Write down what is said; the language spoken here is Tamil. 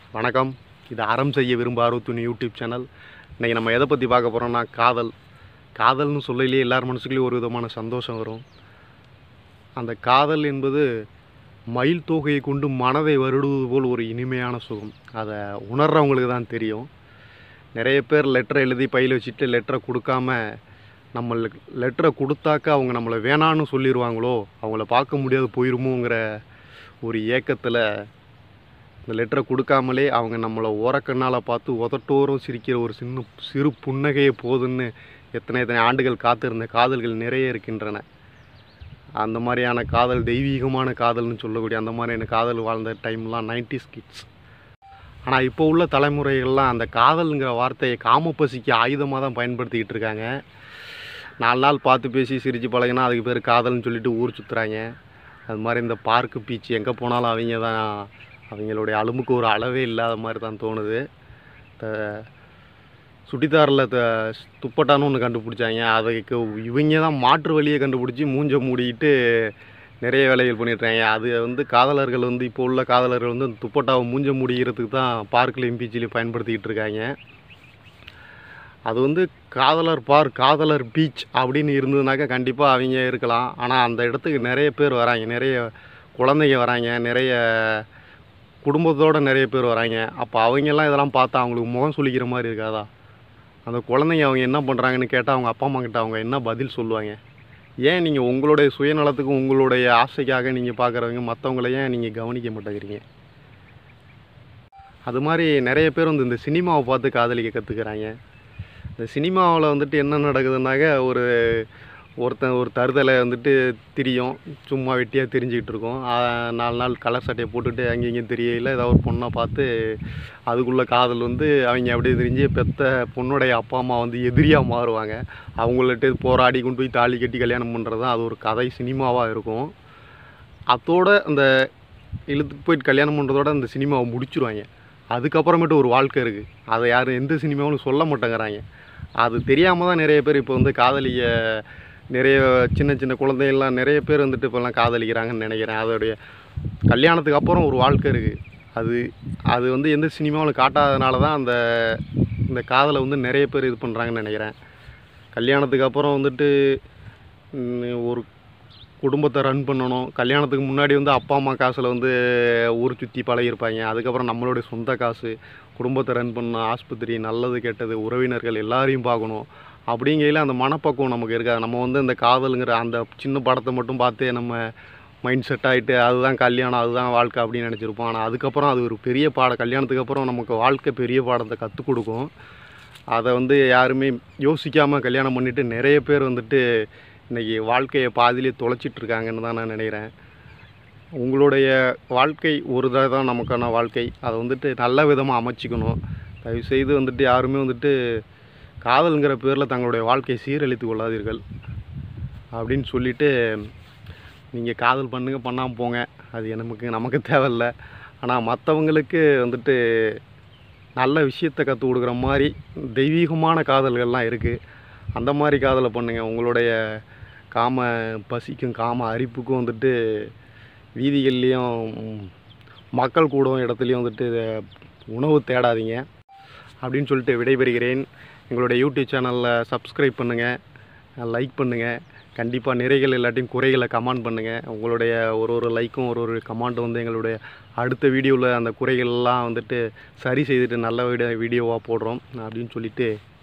வணக்கம் இது அறம் செய்ய விரும்ப அறுபத்துணி யூடியூப் சேனல் இன்றைக்கி நம்ம எதை பற்றி பார்க்க போகிறோம்னா காதல் காதல்னு சொல்லலையே எல்லார் மனசுக்குள்ளேயும் ஒரு விதமான சந்தோஷம் வரும் அந்த காதல் என்பது மயில் தொகையை கொண்டு மனதை வருடுவது போல் ஒரு இனிமையான சுகம் அதை உணர்றவங்களுக்கு தான் தெரியும் நிறைய பேர் லெட்டரை எழுதி பையில் வச்சுட்டு லெட்டரை கொடுக்காம நம்ம லெட்டரை கொடுத்தாக்கா அவங்க நம்மளை வேணான்னு சொல்லிடுவாங்களோ அவங்கள பார்க்க முடியாது போயிருமோங்கிற ஒரு ஏக்கத்தில் இந்த லெட்டரை கொடுக்காமலே அவங்க நம்மளை ஓரக்கண்ணால் பார்த்து உதட்டோரம் சிரிக்கிற ஒரு சின்ன சிறு புன்னகையே போதுன்னு எத்தனை எத்தனை ஆண்டுகள் காத்திருந்த காதல்கள் நிறைய இருக்கின்றன அந்த மாதிரியான காதல் தெய்வீகமான காதல்னு சொல்லக்கூடிய அந்த மாதிரியான காதல் வாழ்ந்த டைம்லாம் 90s கிட்ஸ் ஆனால் இப்போ உள்ள தலைமுறைகள்லாம் அந்த காதல்ங்கிற வார்த்தையை காமப்பசிக்கு ஆயுதமாக தான் பயன்படுத்திக்கிட்டு இருக்காங்க நாலு நாள் பார்த்து பேசி சிரித்து பழகினா அதுக்கு பேர் காதல்னு சொல்லிட்டு ஊர் சுற்றுறாங்க அது மாதிரி இந்த பார்க்கு பீச் எங்கே போனாலும் அவங்க தான் அவங்களுடைய அலும்புக்கு ஒரு அளவே இல்லாத மாதிரி தான் தோணுது இந்த சுட்டித்தாரில் த துப்பட்டான்னு ஒன்று கண்டுபிடிச்சாங்க அதுக்கு இவங்க தான் மாற்று வழியை கண்டுபிடிச்சி மூஞ்ச மூடிக்கிட்டு நிறைய வேலைகள் பண்ணிட்டுருக்காங்க அது வந்து காதலர்கள் வந்து இப்போ உள்ள காதலர்கள் வந்து அந்த துப்பட்டாவை மூஞ்ச மூடிக்கிறதுக்கு தான் பார்க்லையும் பீச்சிலையும் பயன்படுத்திக்கிட்டு இருக்காங்க அது வந்து காதலர் பார்க் காதலர் பீச் அப்படின்னு இருந்ததுனாக்கா கண்டிப்பாக அவங்க இருக்கலாம் ஆனால் அந்த இடத்துக்கு நிறைய பேர் வராங்க நிறைய குழந்தைங்க வராங்க நிறைய குடும்பத்தோடு நிறைய பேர் வராங்க அப்போ அவங்கெல்லாம் இதெல்லாம் பார்த்தா அவங்களுக்கு முகம் சுளிக்கிற மாதிரி இருக்காதா அந்த குழந்தைங்க அவங்க என்ன பண்ணுறாங்கன்னு கேட்டால் அவங்க அப்பா அம்மா கிட்ட அவங்க என்ன பதில் சொல்லுவாங்க ஏன் நீங்கள் உங்களுடைய சுயநலத்துக்கும் உங்களுடைய ஆசைக்காக நீங்கள் பார்க்குறவங்க மற்றவங்கள ஏன் நீங்கள் கவனிக்க மாட்டேங்கிறீங்க அது மாதிரி நிறைய பேர் வந்து இந்த சினிமாவை பார்த்து காதலிக்க கற்றுக்குறாங்க இந்த சினிமாவில் வந்துட்டு என்ன நடக்குதுன்னாக்க ஒரு ஒருத்தன் ஒரு தருதலை வந்துட்டு திரியும் சும்மா வெட்டியாக திரிஞ்சிக்கிட்டு இருக்கோம் ஆ, நாலு நாள் கலர் சட்டையை போட்டுட்டு அங்கேயும் இங்கேயும் தெரியல ஏதாவது ஒரு பொண்ணை பார்த்து அதுக்குள்ள காதல் வந்து அவங்க அப்படியே தெரிஞ்சு பெத்த பொண்ணுடைய அப்பா அம்மா வந்து எதிரியாக மாறுவாங்க அவங்கள்ட்ட போராடி கொண்டு போய் தாலி கட்டி கல்யாணம் பண்ணுறது தான் அது ஒரு கதை சினிமாவாக இருக்கும் அதோட அந்த இழுத்து போயிட்டு கல்யாணம் பண்ணுறதோட அந்த சினிமாவை முடிச்சிருவாங்க அதுக்கப்புறமேட்டு ஒரு வாழ்க்கை இருக்குது அதை யாரும் எந்த சினிமாவும் சொல்ல மாட்டேங்கிறாங்க அது தெரியாமல் தான் நிறைய பேர் இப்போ வந்து காதலிக்க நிறைய சின்ன சின்ன குழந்தைகள்லாம் நிறைய பேர் வந்துட்டு இப்போல்லாம் காதலிக்கிறாங்கன்னு நினைக்கிறேன் அதோடைய கல்யாணத்துக்கு அப்புறம் ஒரு வாழ்க்கை இருக்குது அது அது வந்து எந்த சினிமாவில் காட்டாதனால தான் அந்த இந்த காதலை வந்து நிறைய பேர் இது பண்ணுறாங்கன்னு நினைக்கிறேன் கல்யாணத்துக்கு அப்புறம் வந்துட்டு ம், ஒரு குடும்பத்தை ரன் பண்ணணும் கல்யாணத்துக்கு முன்னாடி வந்து அப்பா அம்மா காசில் வந்து ஊர் சுற்றி பழகிருப்பாங்க அதுக்கப்புறம் நம்மளுடைய சொந்த காசு குடும்பத்தை ரன் பண்ணணும் ஆஸ்பத்திரி நல்லது கெட்டது உறவினர்கள் எல்லாரையும் பார்க்கணும் அப்படிங்கையில் அந்த மனப்பக்குவம் நமக்கு இருக்காது நம்ம வந்து இந்த காதலுங்கிற அந்த சின்ன படத்தை மட்டும் பார்த்தே நம்ம மைண்ட் செட் ஆகிட்டு அதுதான் கல்யாணம் அதுதான் வாழ்க்கை அப்படின்னு நினச்சிருப்போம் ஆனால் அதுக்கப்புறம் அது ஒரு பெரிய பாடம் கல்யாணத்துக்கு அப்புறம் நமக்கு வாழ்க்கை பெரிய பாடத்தை கற்றுக் கொடுக்கும் அதை வந்து யாருமே யோசிக்காமல் கல்யாணம் பண்ணிவிட்டு நிறைய பேர் வந்துட்டு இன்றைக்கி வாழ்க்கையை பாதியிலே தொலைச்சிட்டு இருக்காங்கன்னு தான் நான் நினைக்கிறேன் உங்களுடைய வாழ்க்கை ஒரு தடவை தான் நமக்கான வாழ்க்கை அதை வந்துட்டு நல்ல விதமாக அமைச்சிக்கணும் தயவுசெய்து வந்துட்டு யாருமே வந்துட்டு காதல்ங்கிற பேரில் தங்களுடைய வாழ்க்கையை சீரழித்து கொள்ளாதீர்கள் அப்படின்னு சொல்லிட்டு நீங்கள் காதல் பண்ணுங்க பண்ணாமல் போங்க அது நமக்கு நமக்கு தேவையில்ல ஆனால் மற்றவங்களுக்கு வந்துட்டு நல்ல விஷயத்தை கற்றுக் கொடுக்குற மாதிரி தெய்வீகமான காதல்கள்லாம் இருக்குது அந்த மாதிரி காதலை பண்ணுங்கள் உங்களுடைய காம பசிக்கும் காம அரிப்புக்கும் வந்துட்டு வீதிகள்லேயும் மக்கள் கூடும் இடத்துலையும் வந்துட்டு உணவு தேடாதீங்க அப்படின்னு சொல்லிட்டு விடைபெறுகிறேன் எங்களுடைய யூடியூப் சேனலில் சப்ஸ்கிரைப் பண்ணுங்கள் லைக் பண்ணுங்கள் கண்டிப்பாக நிறைகள் இல்லாட்டியும் குறைகளை கமெண்ட் பண்ணுங்கள் உங்களுடைய ஒரு ஒரு லைக்கும் ஒரு ஒரு கமெண்ட் வந்து எங்களுடைய அடுத்த வீடியோவில் அந்த குறைகள்லாம் வந்துட்டு சரி செய்துட்டு நல்ல வீடியோ வீடியோவாக போடுறோம் அப்படின்னு சொல்லிட்டு